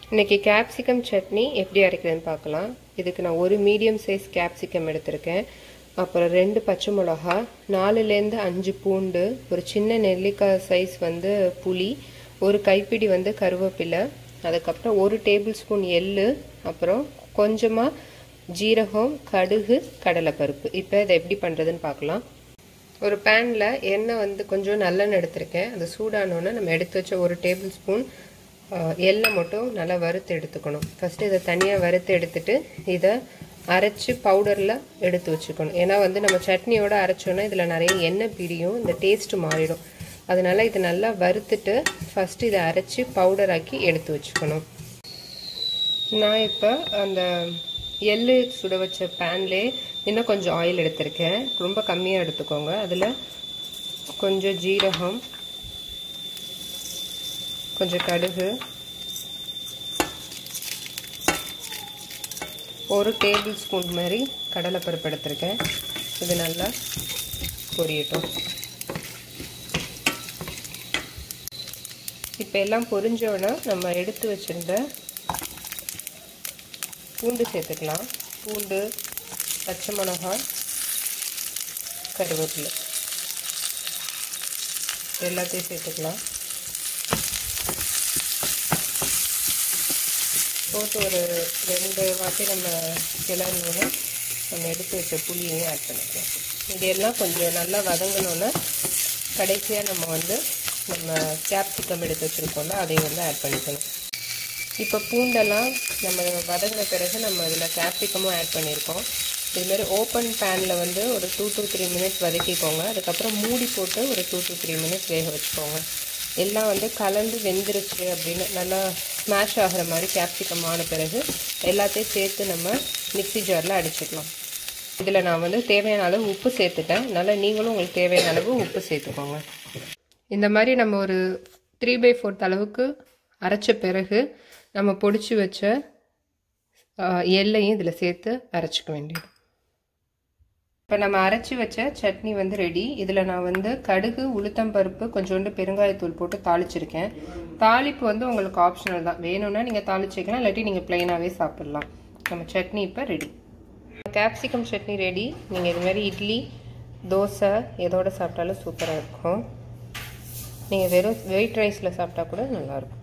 இன்னைக்கு கேப்சிகம் சட்னி எப்படி அரைக்கிறதுன்னு பார்க்கலாம் இதுக்கு நான் ஒரு மீடியம் சைஸ் கேப்சிகம் எடுத்திருக்கேன் அப்புறம் ரெண்டு பச்சை மிளகா நாலுலேருந்து அஞ்சு பூண்டு ஒரு சின்ன நெல்லிக்காய் சைஸ் வந்து புளி ஒரு கைப்பிடி வந்து கருவேப்பிலை அதுக்கப்புறம் ஒரு டேபிள் ஸ்பூன் எள்ளு அப்புறம் கொஞ்சமாக ஜீரகம் கடுகு கடலைப்பருப்பு இப்போ இதை எப்படி பண்ணுறதுன்னு பார்க்கலாம் ஒரு பேனில் எண்ணெய் வந்து கொஞ்சம் நல்லெண்ணெய் எடுத்திருக்கேன் அது சூடானோன்னு நம்ம எடுத்து வச்ச ஒரு டேபிள் ஸ்பூன் எண்ணெய் மட்டும் நல்லா வறுத்து எடுத்துக்கணும் ஃபஸ்ட்டு இதை தனியாக வறுத்து எடுத்துட்டு இதை அரைச்சி பவுடரில் எடுத்து வச்சுக்கணும் ஏன்னா வந்து நம்ம சட்னியோட அரைச்சோன்னா இதில் நிறைய எண்ணெய் பிடியும் இந்த டேஸ்ட் மாறிடும் அதனால இது நல்லா வறுத்துட்டு ஃபஸ்ட்டு இதை அரைச்சி பவுடர் ஆக்கி எடுத்து வச்சுக்கணும் நான் இப்போ அந்த எள்ளு சுட வச்ச பேன்லே இன்னும் கொஞ்சம் ஆயில் எடுத்திருக்கேன் ரொம்ப கம்மியாக எடுத்துக்கோங்க அதில் கொஞ்சம் ஜீரகம் கொஞ்சம் கடுகு ஒரு டேபிள் ஸ்பூன் மாதிரி கடலைப்பருப்பு எடுத்திருக்கேன் இது நல்லா பொரியட்டும் இப்போ எல்லாம் பொரிஞ்சோன்னா நம்ம எடுத்து வச்சுருந்த பூண்டு சேர்த்துக்கலாம் பூண்டு பச்சை மிளகாய் கருவேப்பிலை எல்லாத்தையும் சேர்த்துக்கலாம் போட்டு ஒரு ரெண்டு வாட்டி நம்ம கிளறினோன்னா நம்ம எடுத்து வச்ச புளியையும் ஆட் பண்ணிக்கலாம் இதெல்லாம் கொஞ்சம் நல்லா வதங்கினோன்னா கடைசியாக நம்ம வந்து நம்ம கேப்சிகம் எடுத்து வச்சுருக்கோம்ல அதையும் வந்து ஆட் பண்ணிக்கணும் இப்போ பூண்டெல்லாம் நம்ம வதங்கின பிறகு நம்ம இதில் கேப்சிகமும் ஆட் பண்ணியிருக்கோம் இதுமாரி ஓப்பன் பேனில் வந்து ஒரு டூ டு த்ரீ மினிட்ஸ் வதக்கிக்கோங்க அதுக்கப்புறம் மூடி போட்டு ஒரு டூ டு த்ரீ மினிட்ஸ் வேக வச்சுக்கோங்க எல்லாம் வந்து கலந்து வெந்துருச்சு அப்படின்னு நல்லா ஸ்மாஷ் ஆகிற மாதிரி கேப்சிகம் ஆன பிறகு எல்லாத்தையும் சேர்த்து நம்ம மிக்சி ஜாரில் அடிச்சுக்கலாம் இதில் நான் வந்து தேவையான அளவு உப்பு சேர்த்துட்டேன் நல்லா நீங்களும் உங்களுக்கு தேவையான அளவு உப்பு சேர்த்துக்கோங்க இந்த மாதிரி நம்ம ஒரு த்ரீ பை ஃபோர்த் அளவுக்கு அரைச்ச பிறகு நம்ம பொடிச்சு வச்ச எல்லையும் இதில் சேர்த்து அரைச்சிக்க வேண்டியது இப்போ நம்ம அரைச்சி வச்ச சட்னி வந்து ரெடி இதில் நான் வந்து கடுகு உளுத்தம்பருப்பு கொஞ்சோண்டு பெருங்காயத்தூள் போட்டு தாளிச்சிருக்கேன் தாளிப்பு வந்து உங்களுக்கு ஆப்ஷனல் தான் வேணும்னா நீங்கள் தாளிச்சிக்கலாம் இல்லாட்டி நீங்கள் ப்ளைனாகவே சாப்பிட்லாம் நம்ம சட்னி இப்போ ரெடி கேப்சிகம் சட்னி ரெடி நீங்கள் இதுமாரி இட்லி தோசை எதோடு சாப்பிட்டாலும் சூப்பராக இருக்கும் நீங்கள் வெறும் ஒயிட் ரைஸில் சாப்பிட்டா கூட நல்லாயிருக்கும்